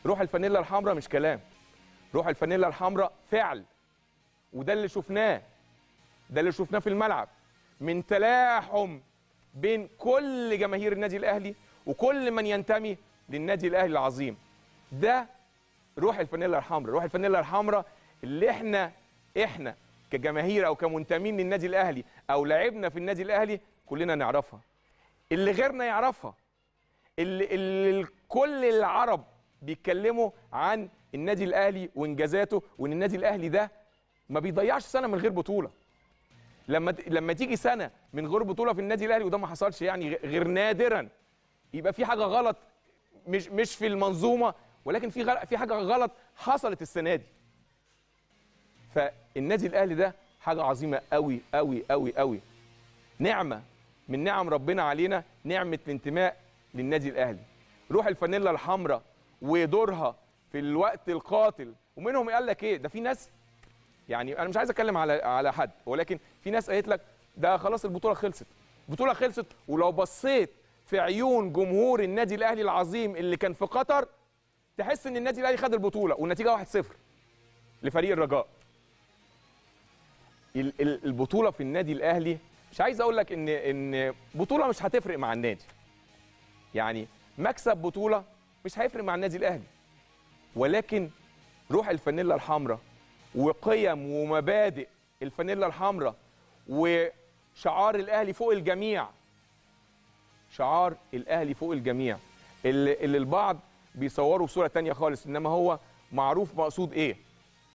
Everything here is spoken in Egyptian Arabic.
روح الفانيلا الحمراء مش كلام روح الفانيلا الحمراء فعل وده اللي شفناه ده اللي شفناه في الملعب من تلاحم بين كل جماهير النادي الاهلي وكل من ينتمي للنادي الاهلي العظيم ده روح الفانيلا الحمراء روح الفانيلا الحمراء اللي احنا احنا كجماهير او كمنتمين للنادي الاهلي او لعبنا في النادي الاهلي كلنا نعرفها اللي غيرنا يعرفها اللي, اللي كل العرب بيتكلموا عن النادي الاهلي وانجازاته وان النادي الاهلي ده ما بيضيعش سنه من غير بطوله لما لما تيجي سنه من غير بطوله في النادي الاهلي وده ما حصلش يعني غير نادرا يبقى في حاجه غلط مش مش في المنظومه ولكن في غلط في حاجه غلط حصلت السنه دي فالنادي الاهلي ده حاجه عظيمه قوي قوي قوي قوي نعمه من نعم ربنا علينا نعمه الانتماء للنادي الاهلي روح الفانيلا الحمراء ودورها في الوقت القاتل ومنهم قال لك ايه ده في ناس يعني انا مش عايز اتكلم على على حد ولكن في ناس قالت لك ده خلاص البطوله خلصت البطوله خلصت ولو بصيت في عيون جمهور النادي الاهلي العظيم اللي كان في قطر تحس ان النادي الاهلي خد البطوله والنتيجه 1-0 لفريق الرجاء ال- ال- البطوله في النادي الاهلي مش عايز اقول لك ان ان بطوله مش هتفرق مع النادي يعني مكسب بطوله مش هيفرق مع النادي الاهلي ولكن روح الفانيلا الحمراء وقيم ومبادئ الفانيلا الحمراء وشعار الاهلي فوق الجميع شعار الاهلي فوق الجميع اللي, اللي البعض بيصوروا بصوره تانية خالص انما هو معروف مقصود ايه